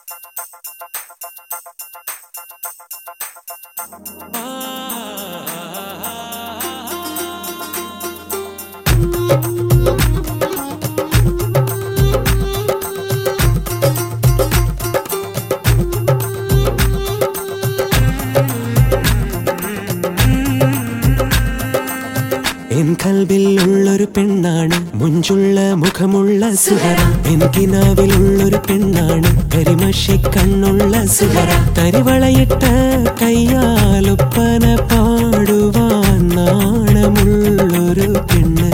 N കൽവിൽ ഉള്ളൊരു പെണ്ണാണ് മുഞ്ചുള്ള മുഖമുള്ള സുഹറ എൻ കിനാവിലുള്ളൊരു പെണ്ണാണ് കരിമഷി കണ്ണുള്ള സുഹറ തരിവളയിട്ട കയ്യാലൊപ്പന പാടുവാൻ നാണമുള്ളൊരു പെണ്ണ്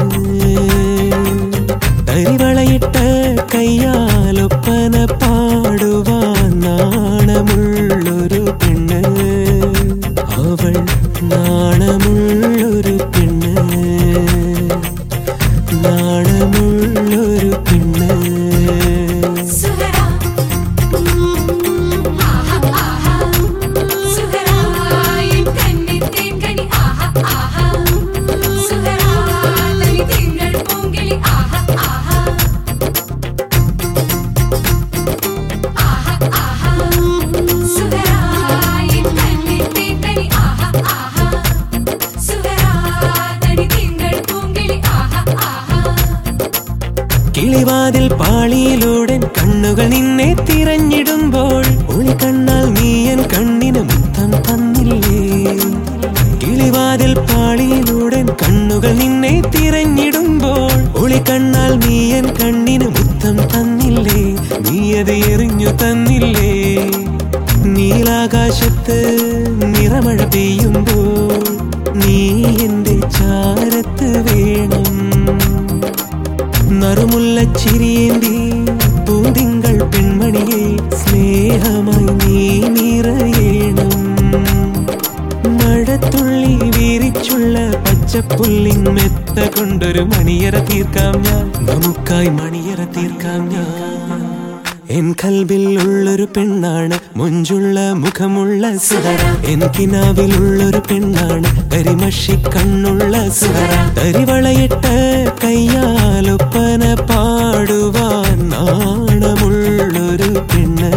തരിവളയിട്ട കയ്യാലൊപ്പന പാടുവാൻ നാണമുള്ളൊരു പെണ്ണ് അവൾ നാണമുള്ളൊരു പെണ്ണ് നാണമുള്ളൊരു പെണ്ണ് സുഹറ ആഹാ ആഹാ സുഹറ എൻ കണ്ണിത്തേൻ കണി ആഹാ ആഹാ സുഹറ തനി തിങ്കൾ പൂങ്കിളി ആഹാ ആഹാ ആഹാ ആഹാ സുഹറ എൻ കണ്ണിത്തേൻ കണി ആഹാ ആഹാ സുഹറ തനി തിങ്കൾ പൂങ്കിളി ആഹാ ആഹാ കിളിവാതിൽ പാളിയിലൂടെ കണ്ണുകൾ നിന്നെ തിരഞ്ഞിടുമ്പോൾ ഒളി കണ്ണാൽ നീയൻ കണ്ണിന് മുത്തം തന്നില്ലേ കിളിവാതിൽ പാളിയിലൂടെ കണ്ണുകൾ നിന്നെ തിരഞ്ഞിടുമ്പോൾ ഒളി കണ്ണാൽ നീയൻ കണ്ണിന് മുത്തം തന്നില്ലേ നീ അത് എറിഞ്ഞു തന്നില്ലേ നീലാകാശത്ത് നിറമഴ പെയ്യുമ്പോൾ നീ എന്റെ ചാരത്ത് വേണം നറുമുല്ല ചിരിയേന്തി പൂതിങ്കൾ പെൺമണിയെ സ്നേഹമായി നീ നിറയണം മഴത്തുള്ളി വീരിച്ചുള്ള പച്ചപ്പുല്ലിൻ മെത്ത കൊണ്ടൊരു മണിയറ തീർക്കാം ഞാൻ നമുക്കായി മണിയറ തീർക്കാം ഞാൻ എൻ കൽവിൽ ഉള്ളൊരു പെണ്ണാണ് മുഞ്ചുള്ള മുഖമുള്ള സുഹറ എൻ കിനാവിലുള്ളൊരു പെണ്ണാണ് കരിമഷി കണ്ണുള്ള സുഹറ തരിവളയിട്ട കയ്യാലൊപ്പന പാടുവാൻ നാണമുള്ളൊരു പെണ്ണ്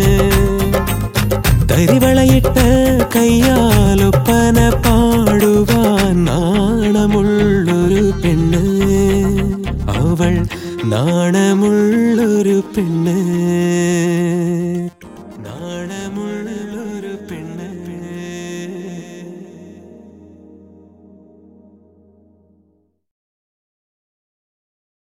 തരിവളയിട്ട കയ്യാലൊപ്പന പാടുവാൻ നാണമുള്ളൊരു പെണ്ണ് അവൾ നാണമുള്ളൊരു പെണ്ണ് നാണമുള്ള